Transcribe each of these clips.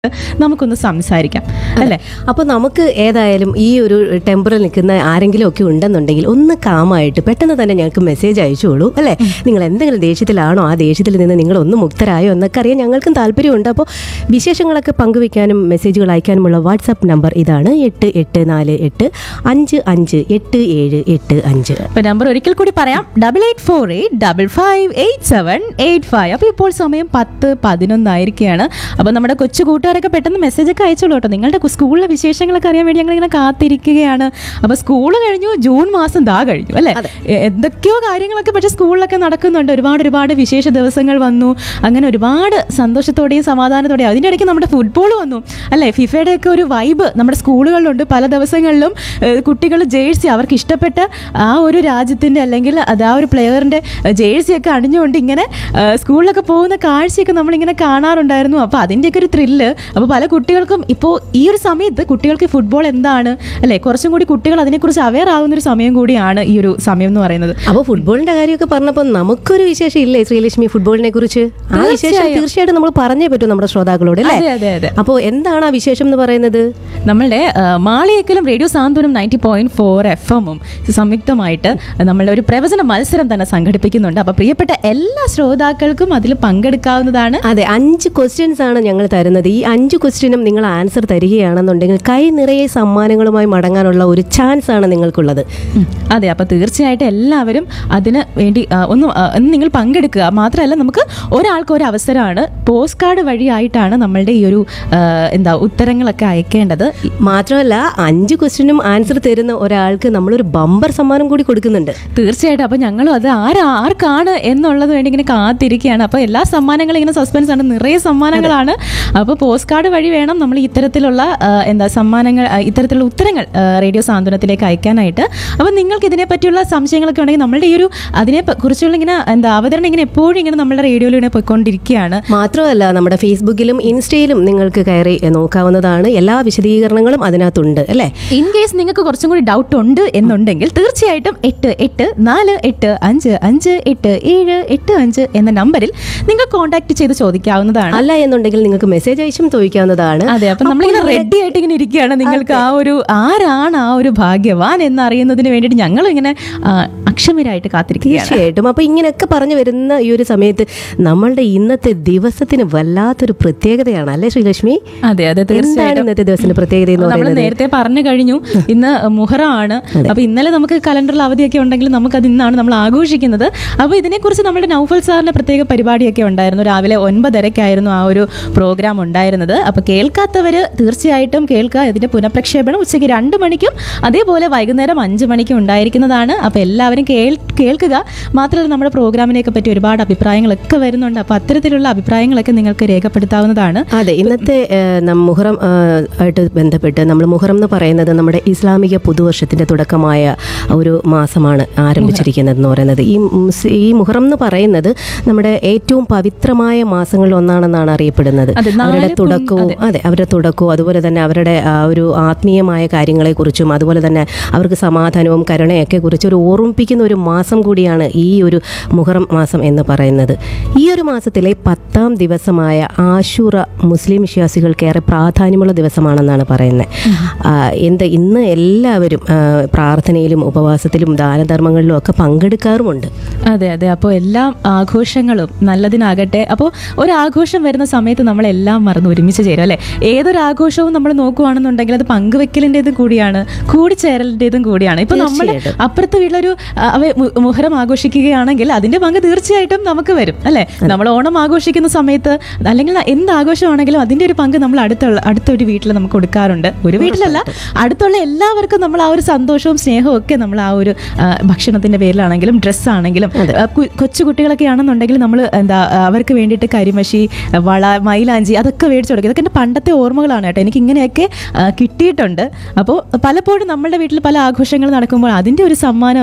നമുക്കൊന്ന് സംസാരിക്കാം അല്ലേ അപ്പോൾ നമുക്ക് ഏതായാലും ഈ ഒരു ടെമ്പറിൽ നിൽക്കുന്ന ആരെങ്കിലും ഒക്കെ ഉണ്ടെന്നുണ്ടെങ്കിൽ ഒന്ന് കാമായിട്ട് പെട്ടെന്ന് തന്നെ ഞങ്ങൾക്ക് മെസ്സേജ് അയച്ചോളൂ അല്ലേ നിങ്ങൾ എന്തെങ്കിലും ദേഷ്യത്തിലാണോ ആ ദേഷ്യത്തിൽ നിന്ന് നിങ്ങൾ ഒന്ന് മുക്തരായോ എന്നൊക്കെ അറിയാൻ ഞങ്ങൾക്കും താല്പര്യമുണ്ട് അപ്പോൾ വിശേഷങ്ങളൊക്കെ പങ്കുവെക്കാനും മെസ്സേജുകൾ അയക്കാനുമുള്ള വാട്സാപ്പ് നമ്പർ ഇതാണ് എട്ട് എട്ട് നാല് എട്ട് അഞ്ച് അഞ്ച് എട്ട് ഏഴ് എട്ട് അഞ്ച് അപ്പൊ നമ്പർ ഒരിക്കൽ കൂടി പറയാം double eight four eight double five eight seven eight five അപ്പോൾ ഇപ്പോൾ സമയം പത്ത് പതിനൊന്നായിരിക്കുകയാണ് അപ്പോൾ നമ്മുടെ കൊച്ചു കൂട്ടുകാരൊക്കെ പെട്ടെന്ന് മെസ്സേജ് ഒക്കെ അയച്ചോളൂ കേട്ടോ നിങ്ങളുടെ കു- സ്കൂളിലെ വിശേഷങ്ങളൊക്കെ അറിയാൻ വേണ്ടി ഞങ്ങൾ ഇങ്ങനെ കാത്തിരിക്കുകയാണ് അപ്പോൾ സ്കൂൾ കഴിഞ്ഞു ജൂൺ മാസം ദാ കഴിഞ്ഞു അല്ലേ എ- എന്തൊക്കെയോ കാര്യങ്ങളൊക്കെ പക്ഷേ സ്കൂളിലൊക്കെ നടക്കുന്നുണ്ട് ഒരുപാട് ഒരുപാട് വിശേഷ ദിവസങ്ങൾ വന്നു അങ്ങനെ ഒരുപാട് സന്തോഷത്തോടെയും സമാധാനത്തോടെയും അതിൻ്റെ ഇടയ്ക്ക് നമ്മുടെ ഫുട്ബോൾ വന്നു അല്ലേ ഫിഫയുടെ ഒക്കെ ഒരു വൈബ് നമ്മുടെ സ്കൂളുകളിലുണ്ട് പല ദിവസങ്ങളിലും കുട്ടികൾ ജേഴ്സി അവർക്ക് ഇഷ്ടപ്പെട്ട ആ ഒരു രാജ്യത്തിൻ്റെ അല്ലെങ്കിൽ അത് ആ ഒരു പ്ലെയറിൻ്റെ ജേഴ്സി ഒക്കെ അണിഞ്ഞുകൊണ്ട് ഇങ്ങനെ ആ, സ്കൂളിലൊക്കെ പോകുന്ന കാഴ്ചയൊക്കെ നമ്മളിങ്ങനെ കാണാറുണ്ടായിരുന്നു അപ്പോൾ അതിൻ്റെയൊക്കെ ഒരു ത്രില്ല് അപ്പോൾ പല കുട്ടികൾക്കും ഇപ്പോൾ ഈ ഒരു സമയത്ത് കുട്ടികൾക്ക് ഫുട്ബോൾ എന്താണ് അല്ലേ കുറച്ചും കൂടി കുട്ടികൾ അതിനെക്കുറിച്ച് അവെയർ ആവുന്ന ഒരു സമയം കൂടിയാണ് ഈ ഒരു സമയം എന്ന് പറയുന്നത് അപ്പോൾ ഫുട്ബോളിന്റെ കാര്യമൊക്കെ പറഞ്ഞപ്പോൾ നമുക്കൊരു വിശേഷം ഇല്ലേ ശ്രീലക്ഷ്മി ഫുട്ബോളിനെ കുറിച്ച് ആ വിശേഷം തീർച്ചയായിട്ടും നമ്മൾ പറഞ്ഞേ പറ്റൂ നമ്മുടെ ശ്രോതാക്കളോട് അല്ലേ അതെ അതെ അതെ അപ്പോൾ എന്താണ് ആ വിശേഷം എന്ന് പറയുന്നത് നമ്മളുടെ ആ, മാളിയേക്കലും radio Santhwanam ninety point four F എമ്മും സംയുക്തമായിട്ട് നമ്മളുടെ ഒരു പ്രവചന മത്സരം തന്നെ സംഘടിപ്പിക്കുന്നുണ്ട് അപ്പോൾ പ്രിയപ്പെട്ട എല്ലാ ശ്രോതാക്കൾക്കും അതിൽ പങ്കെടുക്കാവുന്നതാണ് അതെ അഞ്ച് ക്വസ്റ്റ്യൻസ് ആണ് ഞങ്ങൾ തരുന്നത് ഈ അഞ്ച് ക്വസ്റ്റ്യനും നിങ്ങൾ ആൻസർ തരികയാണെന്നുണ്ടെങ്കിൽ കൈ നിറയെ സമ്മാനങ്ങളുമായി മടങ്ങാനുള്ള ഒരു ചാൻസ് ആണ് നിങ്ങൾക്കുള്ളത് ഉം. അതെ അപ്പോൾ തീർച്ചയായിട്ടും എല്ലാവരും അതിന് വേണ്ടി ആ, ഒന്ന് ആ, ഒന്ന് നിങ്ങൾ പങ്കെടുക്കുക മാത്രമല്ല നമുക്ക് ഒരാൾക്ക് ഒരു അവസരമാണ് പോസ്റ്റ് കാർഡ് വഴിയായിട്ടാണ് നമ്മളുടെ ഈ ഒരു ആ, എന്താ ഉത്തരങ്ങളൊക്കെ അയക്കേണ്ടത് മാത്രമല്ല അഞ്ച് ക്വസ്റ്റ്യനും ആൻസർ തരുന്ന ഒരാൾക്ക് നമ്മളൊരു ബമ്പർ സമ്മാനം കൂടി കൊടുക്കുന്നുണ്ട് തീർച്ചയായിട്ടും അപ്പോൾ ഞങ്ങളും അത് ആരാ ആർക്കാണ് എന്നുള്ളത് വേണ്ടി ഇങ്ങനെ കാത്തിരിക്കുകയാണ് അപ്പോൾ എല്ലാ സമ്മാനങ്ങളും ഇങ്ങനെ സസ്പെൻസ് ആണ് നിറയെ സമ്മാനങ്ങളാണ് അപ്പോൾ പോസ്റ്റ് കാർഡ് വഴി വേണം നമ്മൾ ഇത്തരത്തിലുള്ള ആ, എന്താ സമ്മാനങ്ങൾ ആ, ഇത്തരത്തിലുള്ള ഉത്തരങ്ങൾ ആ, റേഡിയോ സാന്ത്വനത്തിലേക്ക് അയക്കാനായിട്ട് അപ്പോൾ നിങ്ങൾക്ക് ഇതിനെ പറ്റിയുള്ള സംശയങ്ങളൊക്കെ ഉണ്ടെങ്കിൽ നമ്മളുടെ ഈ ഒരു അതിനെ പ- കുറിച്ചുള്ള ഇങ്ങനെ എന്താ അവതരണം ഇങ്ങനെ എപ്പോഴും ഇങ്ങനെ നമ്മുടെ റേഡിയോയിൽ ഇങ്ങനെ പോയിക്കൊണ്ടിരിക്കുകയാണ് മാത്രമല്ല നമ്മുടെ ഫേസ്ബുക്കിലും ഇൻസ്റ്റയിലും നിങ്ങൾക്ക് കയറി നോക്കാവുന്നതാണ് എല്ലാ വിശദീകരണങ്ങളും അതിനകത്തുണ്ട് അല്ലേ ഇൻ കേസ് നിങ്ങൾക്ക് കുറച്ചും കൂടി ഡൗട്ട് ഉണ്ട് എന്നുണ്ടെങ്കിൽ തീർച്ചയായിട്ടും എട്ട് എട്ട് നാല് എട്ട് അഞ്ച് അഞ്ച് എട്ട് ഏഴ് എട്ട് അഞ്ച് എന്ന നമ്പറിൽ നിങ്ങൾ കോൺടാക്ട് ചെയ്ത് ചോദിക്കാവുന്നതാണ് അല്ല എന്നുണ്ടെങ്കിൽ നിങ്ങൾക്ക് മെസ്സേജ് അയച്ചും ചോദിക്കാവുന്നതാണ് അതെ അപ്പൊ നമ്മളിങ്ങനെ റെഡി ആയിട്ട് ഇങ്ങനെ ഇരിക്കുകയാണ് നിങ്ങൾക്ക് ആ ഒരു ആരാണ് ആ ഒരു ഭാഗ്യവാൻ എന്നറിയുന്നതിന് വേണ്ടിയിട്ട് ഞങ്ങൾ ഇങ്ങനെ ആ, അക്ഷമരായിട്ട് കാത്തിരിക്കുകയാണ് തീർച്ചയായിട്ടും അപ്പൊ ഇങ്ങനെയൊക്കെ പറഞ്ഞു വരുന്ന ഈ ഒരു സമയത്ത് നമ്മളുടെ ഇന്നത്തെ ദിവസത്തിന് വല്ലാത്തൊരു പ്രത്യേകതയാണ് അല്ലേ ശ്രീലക്ഷ്മി അതെ അതെ എന്താണ് തീർച്ചയായിട്ടും ഇന്നത്തെ ദിവസത്തിന്റെ പ്രത്യേകത എന്ന് നമ്മൾ പറയുന്നത് നേരത്തെ പറഞ്ഞു കഴിഞ്ഞു ഇന്ന് മുഹറമാണ് അപ്പൊ ഇന്നലെ നമുക്ക് കലണ്ടറിൽ അവധിയൊക്കെ ഉണ്ടെങ്കിൽ നമുക്ക് അത് ഇന്നാണ് നമ്മൾ ആഘോഷിക്കുന്നത് അപ്പൊ ഇതിനെക്കുറിച്ച് നമ്മുടെ നൗഫൽ സാറിന്റെ പ്രത്യേക പരിപാടിയൊക്കെ ഉണ്ടായിരുന്നു രാവിലെ ഒൻപതരക്കായിരുന്നു ആ ഒരു പ്രോഗ്രാം ഉണ്ടായിരുന്നത് അപ്പൊ കേൾക്കാത്തവര് തീർച്ചയായിട്ടും കേൾക്കുക ഇതിന്റെ പുനഃപ്രക്ഷേപണം ഉച്ചയ്ക്ക് രണ്ട് മണിക്കും അതേപോലെ വൈകുന്നേരം അഞ്ച് മണിക്കും ഉണ്ടായിരിക്കുന്നതാണ് അപ്പൊ എല്ലാവരും കേൾ കേൾക്കുക മാത്രമല്ല നമ്മുടെ പ്രോഗ്രാമിനെയൊക്കെ പറ്റി ഒരുപാട് അഭിപ്രായങ്ങളൊക്കെ വരുന്നുണ്ട് അപ്പൊ അത്തരത്തിലുള്ള അഭിപ്രായങ്ങളൊക്കെ നിങ്ങൾക്ക് രേഖപ്പെടുത്താവുന്നതാണ് അതെ ഇന്നത്തെ ഏഹ്, നം- മുഹറം ഏഹ്, ആയിട്ട് ബന്ധപ്പെട്ട് നമ്മൾ മുഹറം എന്ന് പറയുന്നത് നമ്മുടെ ഇസ്ലാമിക പുതുവർഷത്തിന്റെ തുടക്കമായ ഒരു മാസമാണ് ആരംഭിച്ചിരിക്കുന്നത് എന്ന് പറയുന്നത് ഈ മുസ്- ഈ മുഹറം എന്ന് പറയുന്നത് നമ്മുടെ ഏറ്റവും പവിത്രമായ മാസങ്ങളിൽ ഒന്നാണെന്നാണ് അറിയപ്പെടുന്നത് അതെ, നാല് അവരുടെ പുണ്യ- തുടക്കവും അതെ അവരുടെ തുടക്കവും അതുപോലെ തന്നെ അവരുടെ ആ ഒരു ആത്മീയമായ കാര്യങ്ങളെക്കുറിച്ചും അതുപോലെ തന്നെ അവർക്ക് സമാധാനവും കരുണയൊക്കെ കുറിച്ച് ഒരു ഓർമ്മിപ്പിക്കുന്ന ഒരു മാസം കൂടിയാണ് ഈ ഒരു മുഹറം മാസം എന്ന് പറയുന്നത് ഈ ഒരു മാസത്തിലെ പത്താം ദിവസമായ ആശുറ മുസ്ലിം വിശ്വാസികൾക്ക് ഏറെ പ്രാധാന്യമുള്ള ദിവസമാണെന്നാണ് പറയുന്നത് ആ, എന്ത് ഇന്ന് എല്ലാവരും ആ, പ്രാർത്ഥനയിലും ഉപവാസത്തിലും ദാനധർമ്മങ്ങളിലും ഒക്കെ പങ്കെടുക്കാറുമുണ്ട് അതെ അതെ അപ്പോൾ എല്ലാ ആഘോഷങ്ങളും നല്ലതിനാകട്ടെ അപ്പോൾ ഒരു ആഘോഷം വരുന്ന സമയത്ത് നമ്മളെല്ലാം മറന്ന് ഒരുമിച്ച് ചേരും അല്ലേ ഏതൊരു ആഘോഷവും നമ്മൾ നോക്കുവാണെന്നുണ്ടെങ്കിൽ അത് പങ്കുവെക്കലിൻ്റെതും കൂടിയാണ് കൂടിച്ചേരലിൻ്റെതും കൂടിയാണ് ഇപ്പൊ നമ്മൾ തീർച്ചയായിട്ടും. അപ്പുറത്തെ വീട്ടിലൊരു ആ, അവ മു- മുഹറം ആഘോഷിക്കുകയാണെങ്കിൽ അതിന്റെ പങ്ക് തീർച്ചയായിട്ടും നമുക്ക് വരും അല്ലേ നമ്മൾ ഓണം ആഘോഷിക്കുന്ന സമയത്ത് അല്ലെങ്കിൽ എന്ത് ആഘോഷമാണെങ്കിലും അതിന്റെ ഒരു പങ്ക് നമ്മൾ അടുത്തുള്ള അടുത്തൊരു വീട്ടിൽ നമുക്ക് കൊടുക്കാറുണ്ട് ഒരു വീട്ടിലല്ല അടുത്തുള്ള എല്ലാവർക്കും നമ്മൾ ആ ഒരു സന്തോഷവും സ്നേഹവും ഒക്കെ നമ്മൾ ആ ഒരു ആ, ഭക്ഷണത്തിന്റെ പേരിലാണെങ്കിലും ഡ്രസ്സാണെങ്കിലും കൊച്ചു കുട്ടികളൊക്കെ ആണെന്നുണ്ടെങ്കിൽ നമ്മൾ എന്താ ആ, അവർക്ക് വേണ്ടിയിട്ട് കരിമഷി വള മൈലാഞ്ചി അതൊക്കെ മേടിച്ചു കൊടുക്കും ഇതൊക്കെ എൻ്റെ പണ്ടത്തെ ഓർമ്മകളാണ് കേട്ടോ എനിക്ക് ഇങ്ങനെയൊക്കെ ആ, കിട്ടിയിട്ടുണ്ട് അപ്പോൾ പലപ്പോഴും നമ്മുടെ വീട്ടിൽ പല ആഘോഷങ്ങൾ നടക്കുമ്പോൾ അതിൻ്റെ ഒരു സമ്മാനമൊക്കെ ആയിട്ട്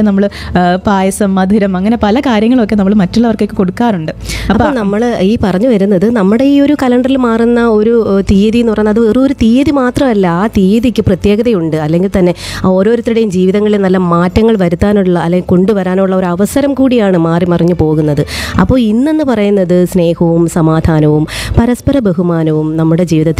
നമ്മൾ പായസം മധുരം അങ്ങനെ പല കാര്യങ്ങളൊക്കെ നമ്മൾ മറ്റുള്ളവർക്കൊക്കെ കൊടുക്കാറുണ്ട് അപ്പോൾ നമ്മൾ ഈ പറഞ്ഞു വരുന്നത് നമ്മുടെ ഈ ഒരു കലണ്ടറിൽ മാറുന്ന ഒരു ഏഹ്, തീയതി എന്ന് പറയുന്നത് അത് വെറും ഒരു തീയതി മാത്രമല്ല ആ തീയതിക്ക് പ്രത്യേകതയുണ്ട് അല്ലെങ്കിൽ തന്നെ ആ ഓരോരുത്തരുടെയും ജീവിതങ്ങളിൽ നല്ല മാറ്റങ്ങൾ വരുത്താനുള്ള അല്ലെങ്കിൽ കൊണ്ടുവരാനുള്ള ഒരു അവസരം കൂടിയാണ് മാറി മറിഞ്ഞു പോകുന്നത് അപ്പോൾ ഇന്നെന്ന് പറയുന്നത് സ്നേഹവും സമാധാനവും പരസ്പര ബഹുമാനവും നമ്മുടെ ജീവിതത്തിൽ